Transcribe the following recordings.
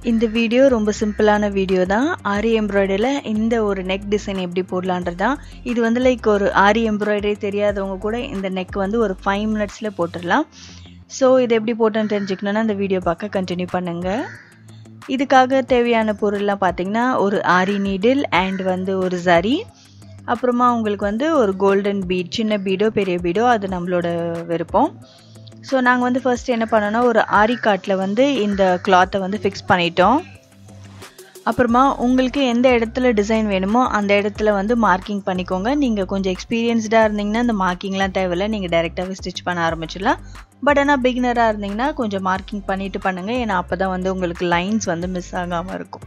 இந்த வீடியோ ரொம்ப சிம்பிளான வீடியோ தான் ஆரி எம்ப்ராய்டரியில் இந்த ஒரு நெக் டிசைன் எப்படி போடலான்றது தான் இது வந்து லைக் ஒரு ஆரி எம்ப்ராய்டரி தெரியாதவங்க கூட இந்த நெக் வந்து ஒரு ஃபைவ் மினிட்ஸில் போட்டுடலாம் ஸோ இது எப்படி போட்டோன்னு தெரிஞ்சுக்கணுன்னா இந்த வீடியோ பார்க்க கண்டினியூ பண்ணுங்கள் இதுக்காக தேவையான பொருள்லாம் பார்த்தீங்கன்னா ஒரு ஆரி நீடில் அண்ட் வந்து ஒரு சரி அப்புறமா உங்களுக்கு வந்து ஒரு கோல்டன் பீட் சின்ன பீடோ பெரிய பீடோ அது நம்மளோட விருப்பம் ஸோ நாங்கள் வந்து ஃபர்ஸ்ட் என்ன பண்ணோன்னா ஒரு ஆரி காட்டில் வந்து இந்த கிளாத்தை வந்து ஃபிக்ஸ் பண்ணிட்டோம் அப்புறமா உங்களுக்கு எந்த இடத்துல டிசைன் வேணுமோ அந்த இடத்துல வந்து மார்க்கிங் பண்ணிக்கோங்க நீங்கள் கொஞ்சம் எக்ஸ்பீரியன்ஸ்டாக இருந்தீங்கன்னா இந்த மார்க்கிங்லாம் தேவையில்லை நீங்கள் டைரெக்டாகவே ஸ்டிச் பண்ண ஆரம்பிச்சிடலாம் பட் ஆனால் பிகினராக இருந்தீங்கன்னா கொஞ்சம் மார்க்கிங் பண்ணிட்டு பண்ணுங்கள் ஏன்னா அப்போ தான் வந்து உங்களுக்கு லைன்ஸ் வந்து மிஸ் ஆகாமல் இருக்கும்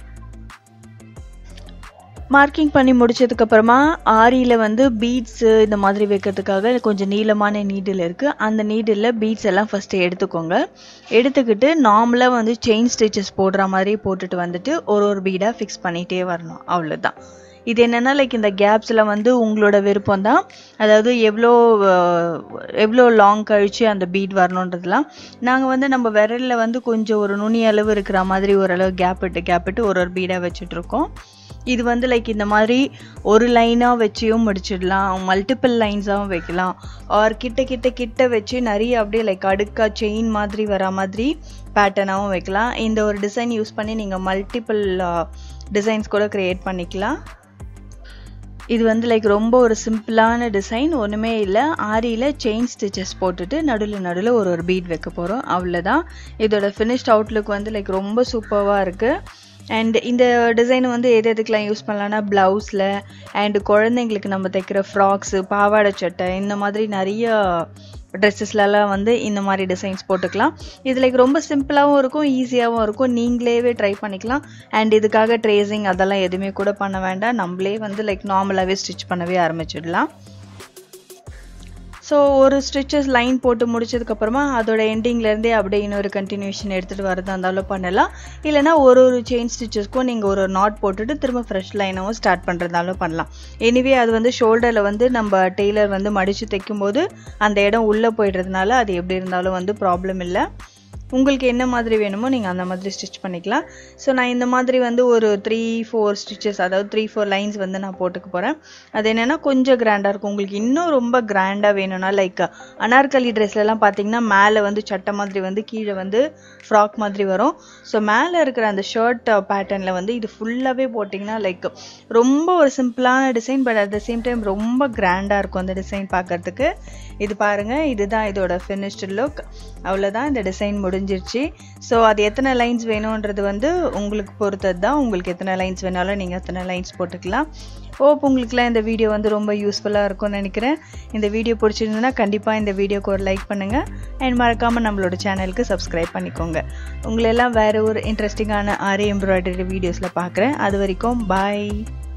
மார்க்கிங் பண்ணி முடிச்சதுக்கப்புறமா ஆரியில் வந்து பீட்ஸு இந்த மாதிரி வைக்கிறதுக்காக கொஞ்சம் நீளமான நீடில் இருக்குது அந்த நீடில் பீட்ஸ் எல்லாம் ஃபஸ்ட்டு எடுத்துக்கோங்க எடுத்துக்கிட்டு நார்மலாக வந்து செயின் ஸ்டிச்சஸ் போடுற மாதிரி போட்டுட்டு வந்துட்டு ஒரு ஒரு பீடாக ஃபிக்ஸ் பண்ணிகிட்டே வரணும் அவ்வளோதான் இது என்னென்னா லைக் இந்த கேப்ஸில் வந்து உங்களோட விருப்பம் தான் அதாவது எவ்வளோ எவ்வளோ லாங் கழித்து அந்த பீட் வரணுன்றதுலாம் நாங்கள் வந்து நம்ம விரலில் வந்து கொஞ்சம் ஒரு நுனி அளவு இருக்கிற மாதிரி ஓரளவு கேப் விட்டு கேப் விட்டு ஒரு ஒரு பீடாக வச்சுட்ருக்கோம் இது வந்து லைக் இந்த மாதிரி ஒரு லைனாக வச்சியும் முடிச்சிடலாம் மல்டிபிள் லைன்ஸாகவும் வைக்கலாம் ஆர் கிட்ட கிட்ட கிட்ட வச்சு நிறைய அப்படியே லைக் அடுக்கா செயின் மாதிரி வர மாதிரி பேட்டர்னாகவும் வைக்கலாம் இந்த ஒரு டிசைன் யூஸ் பண்ணி நீங்கள் மல்டிபிள் டிசைன்ஸ் கூட க்ரியேட் பண்ணிக்கலாம் இது வந்து லைக் ரொம்ப ஒரு சிம்பிளான டிசைன் ஒன்றுமே இல்லை ஆரியில் செயின் ஸ்டிச்சஸ் போட்டுட்டு நடுவில் நடுவில் ஒரு ஒரு பீட் வைக்க போகிறோம் அவ்வளோதான் இதோட ஃபினிஷ்ட் அவுட்லுக் வந்து லைக் ரொம்ப சூப்பராக இருக்குது அண்ட் இந்த டிசைன் வந்து எது எதுக்கெலாம் யூஸ் பண்ணலான்னா ப்ளவுஸில் அண்டு குழந்தைங்களுக்கு நம்ம தைக்கிற ஃப்ராக்ஸு பாவாடை சட்டை இந்த மாதிரி நிறைய ட்ரெஸ்ஸஸ்லலாம் வந்து இந்த மாதிரி டிசைன்ஸ் போட்டுக்கலாம் இது லைக் ரொம்ப சிம்பிளாகவும் இருக்கும் ஈஸியாகவும் இருக்கும் நீங்களேவே ட்ரை பண்ணிக்கலாம் அண்ட் இதுக்காக ட்ரேசிங் அதெல்லாம் எதுவுமே கூட பண்ண வேண்டாம் நம்மளே வந்து லைக் நார்மலாகவே ஸ்டிச் பண்ணவே ஆரம்பிச்சிடலாம் ஸோ ஒரு ஸ்டிச்சஸ் லைன் போட்டு முடிச்சதுக்கப்புறமா அதோட எண்டிங்லேருந்தே அப்படியே இன்னொரு கண்டினியூஷன் எடுத்துகிட்டு வரதா இருந்தாலும் பண்ணலாம் இல்லைனா ஒரு ஒரு செயின் ஸ்டிச்சஸ்க்கும் நீங்கள் ஒரு நாட் போட்டுட்டு திரும்ப ஃப்ரெஷ் லைனாகவும் ஸ்டார்ட் பண்ணுறதாலும் பண்ணலாம் எனிவே அது வந்து ஷோல்டரில் வந்து நம்ம டெய்லர் வந்து மடித்து தைக்கும்போது அந்த இடம் உள்ளே போயிடுறதுனால அது எப்படி இருந்தாலும் வந்து ப்ராப்ளம் இல்லை உங்களுக்கு என்ன மாதிரி வேணுமோ நீங்கள் அந்த மாதிரி ஸ்டிச் பண்ணிக்கலாம் ஸோ நான் இந்த மாதிரி வந்து ஒரு த்ரீ ஃபோர் ஸ்டிச்சஸ் அதாவது த்ரீ ஃபோர் லைன்ஸ் வந்து நான் போட்டுக்க போகிறேன் அது என்னென்னா கொஞ்சம் கிராண்டாக இருக்கும் உங்களுக்கு இன்னும் ரொம்ப கிராண்டாக வேணும்னா லைக் அனார்கலி ட்ரெஸ்லலாம் பார்த்தீங்கன்னா மேலே வந்து சட்டை மாதிரி வந்து கீழே வந்து ஃப்ராக் மாதிரி வரும் ஸோ மேலே இருக்கிற அந்த ஷர்ட் பேட்டர்னில் வந்து இது ஃபுல்லாகவே போட்டிங்கன்னா லைக் ரொம்ப ஒரு சிம்பிளான design but at the same time ரொம்ப கிராண்டாக இருக்கும் அந்த டிசைன் பார்க்கறதுக்கு இது பாருங்கள் இதுதான் இதோட ஃபினிஷ்டு லுக் அவ்வளோதான் இந்த டிசைன் முடிஞ்சிருச்சு ஸோ அது எத்தனை லைன்ஸ் வேணுன்றது வந்து உங்களுக்கு பொறுத்தது தான் உங்களுக்கு எத்தனை லைன்ஸ் வேணாலும் நீங்கள் எத்தனை லைன்ஸ் போட்டுக்கலாம் ஓப் உங்களுக்குலாம் இந்த வீடியோ வந்து ரொம்ப யூஸ்ஃபுல்லாக இருக்கும்னு நினைக்கிறேன் இந்த வீடியோ பிடிச்சிருந்ததுன்னா கண்டிப்பாக இந்த வீடியோக்கு ஒரு லைக் பண்ணுங்கள் அண்ட் மறக்காமல் நம்மளோட சேனலுக்கு சப்ஸ்கிரைப் பண்ணிக்கோங்க உங்களெல்லாம் வேறு ஒரு இன்ட்ரெஸ்டிங்கான ஆரி எம்ப்ராய்டரி வீடியோஸில் பார்க்குறேன் அது வரைக்கும் பாய்